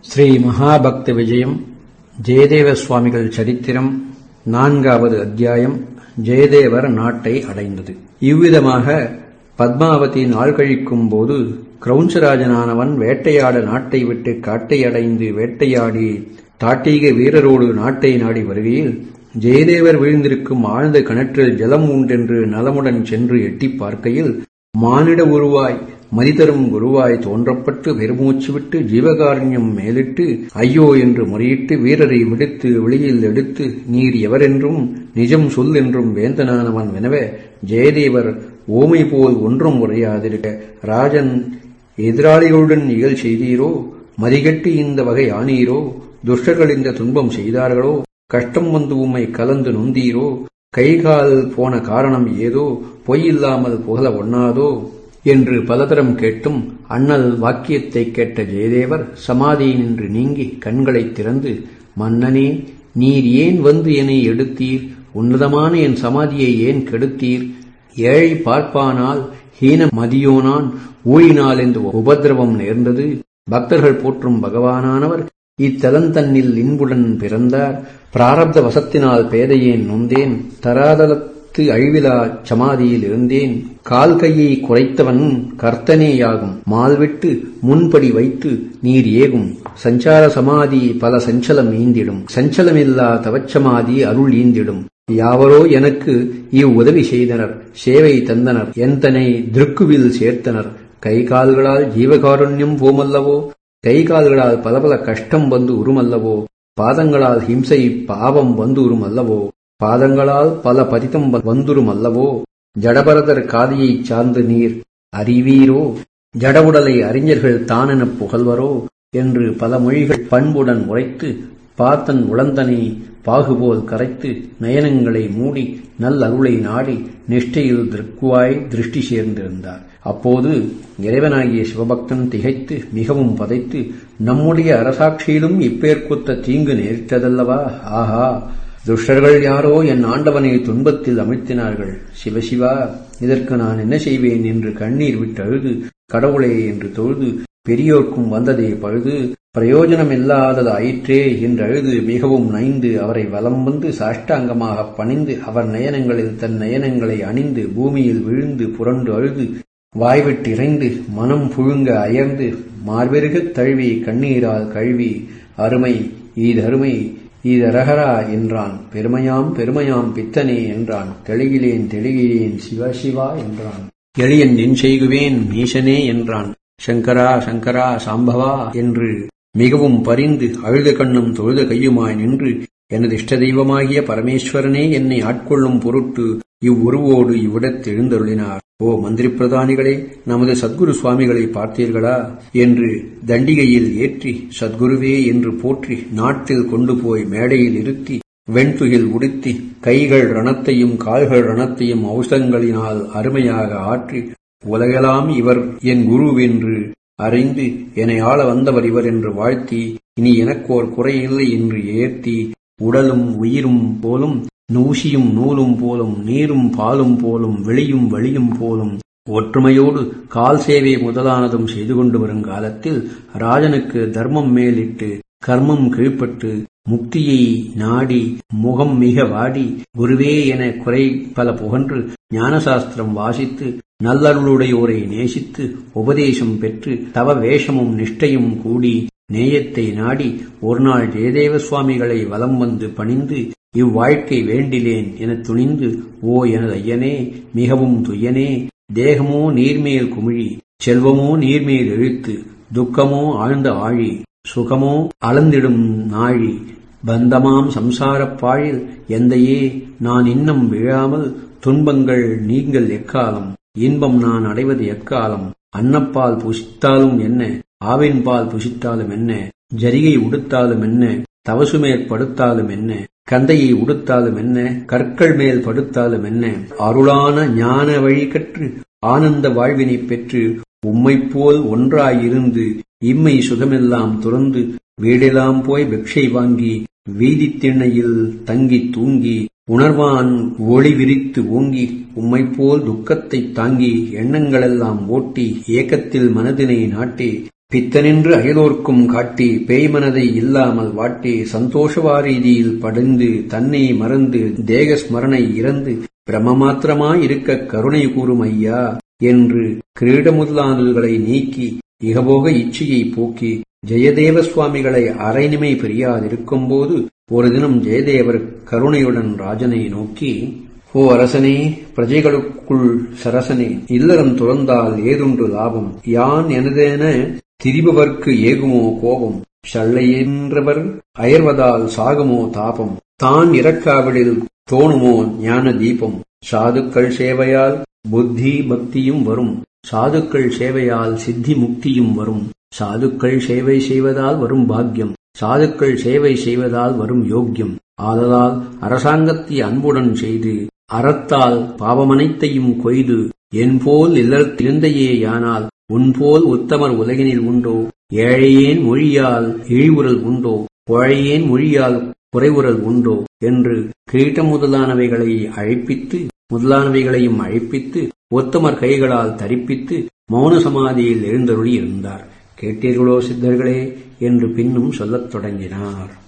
ஸ்ரீ மகாபக்த விஜயம் ஜெயதேவ சுவாமிகள் சரித்திரம் நான்காவது அத்தியாயம் ஜெயதேவர் நாட்டை அடைந்தது இவ்விதமாக பத்மாவதி நாள் கழிக்கும் போது கிரௌஞ்சராஜனானவன் வேட்டையாட நாட்டை விட்டு காட்டை அடைந்து வேட்டையாடி தாட்டீக வீரரோடு நாட்டை நாடி வருகையில் ஜெயதேவர் வீழ்ந்திருக்கும் ஆழ்ந்த கிணற்றில் ஜலம் உண்டென்று நலமுடன் சென்று எட்டிப் பார்க்கையில் மானிட உருவாய் மதிதரும் குருவாய் தோன்றப்பட்டு பெருமூச்சு விட்டு ஜீவகாருண்யம் மேலிட்டு ஐயோ என்று முறையிட்டு வீரரை விடுத்து வெளியில் எடுத்து நீர் எவரென்றும் நிஜம் சொல் என்றும் வேந்தனானவன் வினவ ஜெயதேவர் ஓமை போல் ஒன்றும் உரையாதிருக்க ராஜன் எதிராளிகளுடன் இகழ் செய்தீரோ மதிகட்டி இந்த வகை ஆனீரோ துஷ்டர்கள் இந்த துன்பம் செய்தார்களோ கஷ்டம் வந்து உம்மை கலந்து நொந்தீரோ கைகால் போன காரணம் ஏதோ பொய்யில்லாமல் புகழ ஒண்ணாதோ என்று பலதரம் கேட்டும் அண்ணல் வாக்கியத்தைக் கேட்ட ஜெயதேவர் சமாதியினின்று நீங்கி கண்களைத் திறந்து மன்னனே நீர் ஏன் வந்து என்னை எடுத்தீர் உன்னதமான என் சமாதியை ஏன் கெடுத்தீர் ஏழை பார்ப்பானால் ஹீன மதியோனான் ஊழினால் என்று உபதிரவம் நேர்ந்தது பக்தர்கள் போற்றும் பகவானானவர் இத்தலந்தன்னில் இன்புடன் பிறந்தார் பிராரப்த வசத்தினால் பேதையேன் நொந்தேன் தராதலத்து அழிவிலா சமாதியில் இருந்தேன் கால் கையை குறைத்தவன் கர்த்தனேயாகும் மால்விட்டு முன்படி வைத்து நீர் ஏகும் சஞ்சார சமாதி பல சஞ்சலம் ஈந்திடும் சஞ்சலமில்லா தவச்சமாதி அருள் ஈந்திடும் யாவரோ எனக்கு இவ்வுதவி செய்தனர் சேவை தந்தனர் எந்தனை திருக்குவில் சேர்த்தனர் கை கால்களால் ஜீவகாருண்யம் போமல்லவோ கை கால்களால் பல பல கஷ்டம் வந்து உருமல்லவோ பாதங்களால் ஹிம்சை பாவம் வந்து உருமல்லவோ பாதங்களால் பல பதித்தம் வந்துரும் அல்லவோ ஜடபரதர் காதியைச் சார்ந்து நீர் அறிவீரோ ஜடவுடலை அறிஞர்கள் தானெனப் புகழ்வரோ என்று பல மொழிகள் பண்புடன் உரைத்து பார்த்தன் உளந்தனை பாகுபோல் கரைத்து நயனங்களை மூடி நல் அருளை நாடி நிஷ்டையில் திருக்குவாய் திருஷ்டி சேர்ந்திருந்தார் அப்போது இறைவனாகிய சிவபக்தன் திகைத்து மிகவும் பதைத்து நம்முடைய அரசாட்சியிலும் இப்பேற்குத்த தீங்கு நேரிட்டதல்லவா ஆஹா துஷ்டர்கள் யாரோ என் ஆண்டவனை துன்பத்தில் அமிழ்த்தினார்கள் சிவசிவா இதற்கு நான் என்ன செய்வேன் என்று கண்ணீர் விட்டு அழுது கடவுளே என்று தொழுது பெரியோர்க்கும் வந்ததே பழுது பிரயோஜனமில்லாதது ஆயிற்றே என்று அழுது மிகவும் நைந்து அவரை வலம் வந்து சாஷ்டாங்கமாக பணிந்து அவர் நயனங்களில் தன் நயனங்களை அணிந்து பூமியில் விழுந்து புரண்டு அழுது வாய்விட்டு இறைந்து மனம் புழுங்க அயர்ந்து மார்பெருகத் தழுவி கண்ணீரால் கழுவி அருமை ஈதருமை ஈதரகரா என்றான் பெருமையாம் பெருமையாம் பித்தனே என்றான் தெளிகிலேன் தெளிகிலேன் சிவ சிவா என்றான் எளியன் என் செய்குவேன் ஈசனே என்றான் சங்கரா சங்கரா சாம்பவா என்று மிகவும் பரிந்து அழுத கண்ணும் தொழுத கையுமாய் நின்று எனது இஷ்ட தெய்வமாகிய பரமேஸ்வரனே என்னை ஆட்கொள்ளும் பொருட்டு இவ்வுருவோடு இவ்விடத்து எழுந்தருளினார் ஓ மந்திரி பிரதானிகளே நமது சத்குரு சுவாமிகளை பார்த்தீர்களா என்று தண்டிகையில் ஏற்றி சத்குருவே என்று போற்றி நாட்டில் கொண்டு போய் மேடையில் இருத்தி வெண்துகில் உடுத்தி கைகள் ரணத்தையும் கால்கள் ரணத்தையும் ஔஷதங்களினால் அருமையாக ஆற்றி உலகெல்லாம் இவர் என் குருவென்று அறிந்து என்னை ஆள வந்தவர் இவர் என்று வாழ்த்தி இனி எனக்கோர் குறையில்லை என்று ஏற்றி உடலும் உயிரும் போலும் நூசியும் நூலும் போலும் நீரும் பாலும் போலும் வெளியும் வழியும் போலும் ஒற்றுமையோடு கால் சேவை முதலானதும் செய்து கொண்டு வரும் காலத்தில் ராஜனுக்கு தர்மம் மேலிட்டு கர்மம் கீழ்ப்பட்டு முக்தியை நாடி முகம் மிக வாடி குருவே என குறை பல புகன்று ஞானசாஸ்திரம் வாசித்து நல்லருளுடையோரை நேசித்து உபதேசம் பெற்று தவ வேஷமும் நிஷ்டையும் கூடி நேயத்தை நாடி ஒருநாள் ஜெயதேவ சுவாமிகளை வலம் வந்து பணிந்து இவ்வாழ்க்கை வேண்டிலேன் எனத் துணிந்து ஓ எனது ஐயனே மிகவும் துயனே தேகமோ நீர்மேல் குமிழி செல்வமோ நீர்மேல் இழுத்து துக்கமோ ஆழ்ந்த ஆழி சுகமோ அளந்திடும் நாழி பந்தமாம் சம்சாரப் பாழில் எந்தையே நான் இன்னம் விழாமல் துன்பங்கள் நீங்கள் எக்காலம் இன்பம் நான் அடைவது எக்காலம் அன்னப்பால் புசித்தாலும் என்ன ஆவின் பால் புசித்தாலும் என்ன ஜரிகை உடுத்தாலும் என்ன தவசு மேல் படுத்தாலும் என்ன கந்தையை உடுத்தாலும் என்ன கற்கள் மேல் படுத்தாலும் என்ன அருளான ஞான வழி கற்று ஆனந்த வாழ்வினைப் பெற்று உம்மைப் போல் ஒன்றாயிருந்து இம்மை சுகமெல்லாம் துறந்து வீடெல்லாம் போய் பிக்ஷை வாங்கி வீதித் திண்ணையில் தங்கித் தூங்கி உணர்வான் ஒளி விரித்து ஓங்கி உம்மைப்போல் துக்கத்தைத் தாங்கி எண்ணங்களெல்லாம் ஓட்டி ஏக்கத்தில் மனதினை நாட்டி பித்தனின்று அயலோர்க்கும் காட்டி பேய்மனதை இல்லாமல் வாட்டி சந்தோஷவாரீதியில் படைந்து தன்னை மறந்து தேக ஸ்மரணை இறந்து பிரமமாத்திரமாயிருக்க கருணை கூறும் ஐயா என்று கிரீட முதலானதுகளை நீக்கி இகபோக இச்சையை போக்கி ஜெயதேவ சுவாமிகளை அரைநிமை பிரியாதிருக்கும்போது ஒரு தினம் ஜெயதேவர் கருணையுடன் ராஜனை நோக்கி ஓ அரசனே பிரஜைகளுக்குள் சரசனே இல்லறம் துறந்தால் ஏதுண்டு லாபம் யான் எனதென திரிபவர்க்கு ஏகுமோ கோபம் சள்ளையென்றவர் அயர்வதால் சாகுமோ தாபம் தான் இறக்காவிடில் தோணுமோ ஞான தீபம் சாதுக்கள் சேவையால் புத்தி பக்தியும் வரும் சாதுக்கள் சேவையால் சித்தி முக்தியும் வரும் சாதுக்கள் சேவை செய்வதால் வரும் பாக்கியம் சாதுக்கள் சேவை செய்வதால் வரும் யோக்கியம் ஆதலால் அரசாங்கத்தை அன்புடன் செய்து அறத்தால் பாவமனைத்தையும் கொய்து என்போல் இல்லத்திருந்தையே யானால் உன்போல் உத்தமர் உலகினில் உண்டோ ஏழையேன் மொழியால் இழிவுறல் உண்டோ கோழையேன் மொழியால் குறைவுறல் உண்டோ என்று கிரீட்ட முதலானவைகளை அழைப்பித்து முதலானவைகளையும் அழைப்பித்து ஒத்தமர் கைகளால் தரிப்பித்து மௌன சமாதியில் எழுந்தருளி இருந்தார் கேட்டீர்களோ சித்தர்களே என்று பின்னும் சொல்லத் தொடங்கினார்